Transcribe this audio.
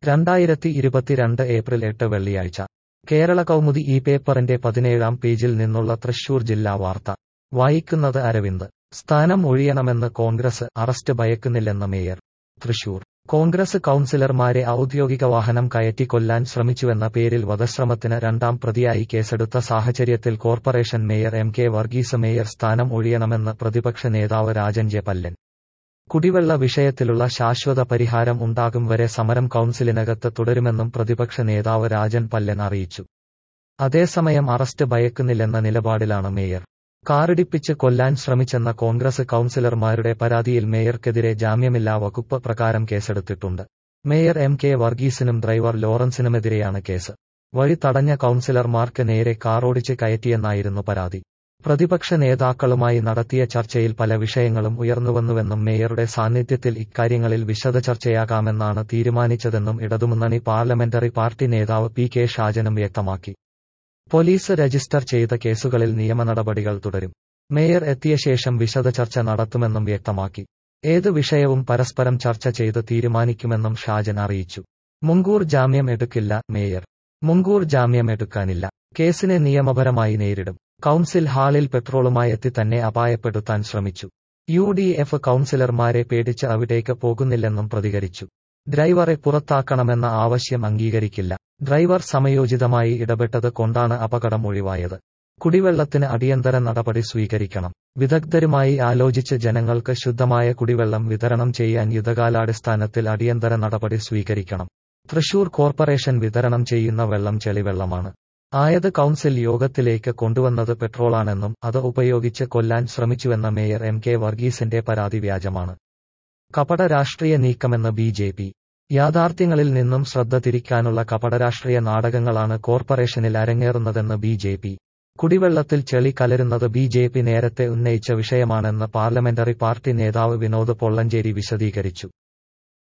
രണ്ടായിരത്തി ഇരുപത്തിരണ്ട് ഏപ്രിൽ എട്ട് വെള്ളിയാഴ്ച കേരള കൗമുദി ഈ പേപ്പറിന്റെ പതിനേഴാം പേജിൽ നിന്നുള്ള തൃശൂർ ജില്ലാ വാർത്ത വായിക്കുന്നത് അരവിന്ദ് സ്ഥാനം ഒഴിയണമെന്ന് കോൺഗ്രസ് അറസ്റ്റ് ഭയക്കുന്നില്ലെന്ന് മേയർ തൃശൂർ കോൺഗ്രസ് കൗൺസിലർമാരെ ഔദ്യോഗിക വാഹനം കയറ്റി കൊല്ലാൻ ശ്രമിച്ചുവെന്ന പേരിൽ വധശ്രമത്തിന് രണ്ടാം പ്രതിയായി കേസെടുത്ത സാഹചര്യത്തിൽ corporation mayor M K Varghese mayor സ്ഥാനം ഒഴിയണമെന്ന് പ്രതിപക്ഷ നേതാവ് രാജൻ ജെ പല്ലൻ കുടിവെള്ള വിഷയത്തിലുള്ള ശാശ്വത പരിഹാരം ഉണ്ടാകും വരെ സമരം കൗൺസിലിനകത്ത് തുടരുമെന്നും പ്രതിപക്ഷ നേതാവ് രാജൻ പല്ലൻ അറിയിച്ചു അതേസമയം അറസ്റ്റ് ഭയക്കുന്നില്ലെന്ന നിലപാടിലാണ് മേയർ കാറിടിപ്പിച്ച് കൊല്ലാൻ ശ്രമിച്ചെന്ന കോൺഗ്രസ് കൗൺസിലർമാരുടെ പരാതിയിൽ മേയർക്കെതിരെ ജാമ്യമില്ലാ വകുപ്പ് പ്രകാരം കേസെടുത്തിട്ടുണ്ട് മേയർ എം കെ വർഗീസിനും ഡ്രൈവർ ലോറൻസിനുമെതിരെയാണ് കേസ് വഴി തടഞ്ഞ കൗൺസിലർമാർക്ക് നേരെ കാറോടിച്ച് കയറ്റിയെന്നായിരുന്നു പരാതി പ്രതിപക്ഷ നേതാക്കളുമായി നടത്തിയ ചർച്ചയിൽ പല വിഷയങ്ങളും ഉയർന്നുവന്നുവെന്നും മേയറുടെ സാന്നിധ്യത്തിൽ ഇക്കാര്യങ്ങളിൽ വിശദ ചർച്ചയാകാമെന്നാണ് തീരുമാനിച്ചതെന്നും ഇടതുമുന്നണി പാർലമെന്ററി പാർട്ടി നേതാവ് പി കെ ഷാജനും വ്യക്തമാക്കി പോലീസ് രജിസ്റ്റർ ചെയ്ത കേസുകളിൽ നിയമനടപടികൾ തുടരും മേയർ എത്തിയ ശേഷം വിശദ ചർച്ച നടത്തുമെന്നും വ്യക്തമാക്കി ഏത് വിഷയവും പരസ്പരം ചർച്ച ചെയ്ത് തീരുമാനിക്കുമെന്നും ഷാജൻ അറിയിച്ചു മുൻകൂർ ജാമ്യം എടുക്കില്ല മേയർ മുൻകൂർ ജാമ്യം എടുക്കാനില്ല കേസിനെ നിയമപരമായി നേരിടും കൗൺസിൽ ഹാളിൽ പെട്രോളുമായി എത്തി തന്നെ അപായപ്പെടുത്താൻ ശ്രമിച്ചു യു ഡി എഫ് കൗൺസിലർമാരെ പേടിച്ച് അവിടേക്ക് പോകുന്നില്ലെന്നും പ്രതികരിച്ചു ഡ്രൈവറെ പുറത്താക്കണമെന്ന ആവശ്യം അംഗീകരിക്കില്ല ഡ്രൈവർ സമയോചിതമായി ഇടപെട്ടത് കൊണ്ടാണ് അപകടം ഒഴിവായത് കുടിവെള്ളത്തിന് അടിയന്തര നടപടി സ്വീകരിക്കണം വിദഗ്ധരുമായി ആലോചിച്ച് ജനങ്ങൾക്ക് ശുദ്ധമായ കുടിവെള്ളം വിതരണം ചെയ്യാൻ യുദ്ധകാലാടിസ്ഥാനത്തിൽ അടിയന്തര നടപടി സ്വീകരിക്കണം തൃശൂർ കോർപ്പറേഷൻ വിതരണം ചെയ്യുന്ന വെള്ളം ചെളിവെള്ളമാണ് ആയത് കൗൺസിൽ യോഗത്തിലേക്ക് കൊണ്ടുവന്നത് പെട്രോളാണെന്നും അത് ഉപയോഗിച്ച് കൊല്ലാൻ ശ്രമിച്ചുവെന്ന മേയർ എം കെ വർഗീസിന്റെ പരാതി വ്യാജമാണ് കപട രാഷ്ട്രീയ നീക്കമെന്ന് ബി ജെ പി യാഥാർത്ഥ്യങ്ങളിൽ നിന്നും ശ്രദ്ധ തിരിക്കാനുള്ള കപടരാഷ്ട്രീയ നാടകങ്ങളാണ് കോർപ്പറേഷനിൽ അരങ്ങേറുന്നതെന്ന് ബി ജെ പി കുടിവെള്ളത്തിൽ ചെളി കലരുന്നത് ബി ജെ പി നേരത്തെ ഉന്നയിച്ച വിഷയമാണെന്ന് പാർലമെന്ററി പാർട്ടി നേതാവ് വിനോദ് പൊള്ളഞ്ചേരി വിശദീകരിച്ചു